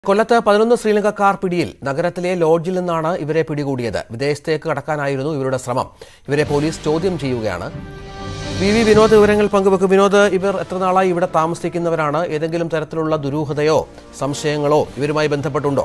കൊല്ലത്ത് പതിനൊന്ന് ശ്രീലങ്കക്കാർ പിടിയിൽ നഗരത്തിലെ ലോഡ്ജിൽ നിന്നാണ് ഇവരെ പിടികൂടിയത് വിദേശത്തേക്ക് കടക്കാനായിരുന്നു ഇവരുടെ ശ്രമം ഇവരെ പോലീസ് ചോദ്യം ചെയ്യുകയാണ് വി വി വിനോദ് വിവരങ്ങൾ പങ്കുവെക്കും വിനോദ് ഇവർ എത്ര നാളായി ഇവിടെ താമസിക്കുന്നവരാണ് ഏതെങ്കിലും തരത്തിലുള്ള ദുരൂഹതയോ സംശയങ്ങളോ ഇവരുമായി ബന്ധപ്പെട്ടുണ്ടോ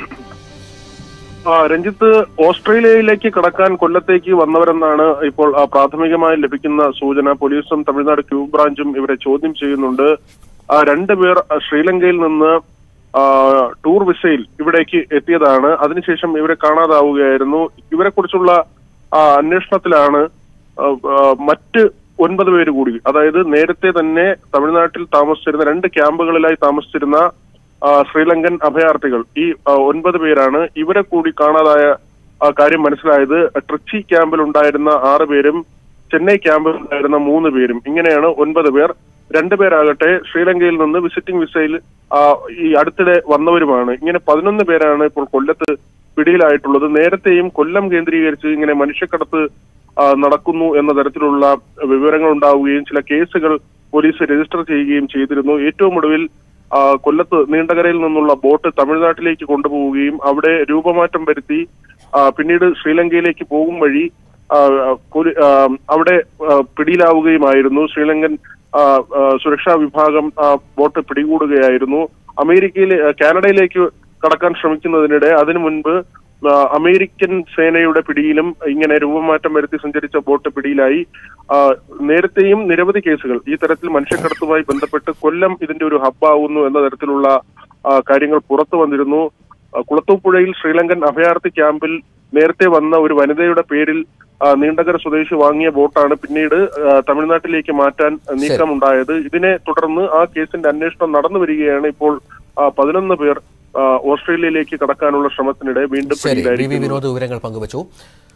ആ, രഞ്ജിത്ത് ഓസ്ട്രേലിയയിലേക്ക് കടക്കാൻ കൊല്ലത്തേക്ക് വന്നവരെന്നാണ് ഇപ്പോൾ ആ, പ്രാഥമികമായി ലഭിക്കുന്ന സൂചന പോലീസും തമിഴ്നാട് ക്യൂ ബ്രാഞ്ചും ഇവരെ ചോദ്യം ചെയ്യുന്നുണ്ട് ആ, രണ്ടുപേർ ആ, ശ്രീലങ്കയിൽ നിന്ന് ആ, ടൂർ വിസയിൽ ഇവിടേക്ക് എത്തിയതാണ് അതിനുശേഷം ഇവരെ കാണാതാവുകയായിരുന്നു ഇവരെ കുറിച്ചുള്ള അന്വേഷണത്തിലാണ് ആ, ആ, മറ്റ് ഒൻപത് പേര് കൂടി അതായത് നേരത്തെ തന്നെ തമിഴ്നാട്ടിൽ താമസിച്ചിരുന്ന രണ്ട് ക്യാമ്പുകളിലായി താമസിച്ചിരുന്ന ആ, ശ്രീലങ്കൻ അഭയാർത്ഥികൾ ഈ ആ, ഒൻപത് പേരാണ് ഇവരെ കൂടി കാണാതായ ആ, കാര്യം മനസ്സിലായത് ട്രിച്ചി ക്യാമ്പിൽ ഉണ്ടായിരുന്ന ആറ് പേരും ചെന്നൈ ക്യാമ്പിൽ ഉണ്ടായിരുന്ന മൂന്ന് പേരും ഇങ്ങനെയാണ് ഒൻപത് പേർ രണ്ടുപേരാകട്ടെ ശ്രീലങ്കയിൽ നിന്ന് വിസിറ്റിംഗ് വിസയിൽ ആ, ഈ അടുത്തിടെ വന്നവരുമാണ് ഇങ്ങനെ പതിനൊന്ന് പേരാണ് ഇപ്പോൾ കൊല്ലത്ത് പിടിയിലായിട്ടുള്ളത് നേരത്തെയും കൊല്ലം കേന്ദ്രീകരിച്ച് ഇങ്ങനെ മനുഷ്യക്കടത്ത് ആ, നടക്കുന്നു എന്ന തരത്തിലുള്ള വിവരങ്ങൾ ഉണ്ടാവുകയും ചില കേസുകൾ പോലീസ് രജിസ്റ്റർ ചെയ്യുകയും ചെയ്തിരുന്നു ഏറ്റവും ഒടുവിൽ ആ, കൊല്ലത്ത് നീണ്ടകരയിൽ നിന്നുള്ള ബോട്ട് തമിഴ്നാട്ടിലേക്ക് കൊണ്ടുപോവുകയും അവിടെ രൂപമാറ്റം വരുത്തി ആ, പിന്നീട് ശ്രീലങ്കയിലേക്ക് പോകും വഴി ആ, പോലീ- ആ, അവിടെ ആ, പിടിയിലാവുകയുമായിരുന്നു ശ്രീലങ്കൻ ആ, ആ, സുരക്ഷാ വിഭാഗം ആ ബോട്ട് പിടികൂടുകയായിരുന്നു അമേരിക്കയിൽ ആ, കാനഡയിലേക്ക് കടക്കാൻ ശ്രമിക്കുന്നതിനിടെ അതിനു മുൻപ് ആ, അമേരിക്കൻ സേനയുടെ പിടിയിലും ഇങ്ങനെ രൂപമാറ്റം വരുത്തി സഞ്ചരിച്ച ബോട്ട് പിടിയിലായി ആ, നേരത്തെയും നിരവധി കേസുകൾ ഈ തരത്തിൽ മനുഷ്യക്കടത്തുമായി ബന്ധപ്പെട്ട് കൊല്ലം ഇതിന്റെ ഒരു ഹബ്ബാവുന്നു എന്ന തരത്തിലുള്ള ആ, കാര്യങ്ങൾ പുറത്തു വന്നിരുന്നു ആ, കുളത്തൂപ്പുഴയിൽ ശ്രീലങ്കൻ അഭയാർത്ഥി ക്യാമ്പിൽ നേരത്തെ വന്ന ഒരു വനിതയുടെ പേരിൽ ആ, നീണ്ടകര സ്വദേശി വാങ്ങിയ ബോട്ടാണ് പിന്നീട് ആ, തമിഴ്നാട്ടിലേക്ക് മാറ്റാൻ നീക്കമുണ്ടായത് ഇതിനെ തുടർന്ന് ആ കേസിന്റെ അന്വേഷണം നടന്നു വരികയാണ് ഇപ്പോൾ ആ, പതിനൊന്ന് പേർ ആ, ഓസ്ട്രേലിയയിലേക്ക് കടക്കാനുള്ള ശ്രമത്തിനിടെ വീണ്ടും ശരി വി വി പിടിയിലായിരിക്കുന്നത് വിനോദ് വിവരങ്ങൾ പങ്കുവച്ചു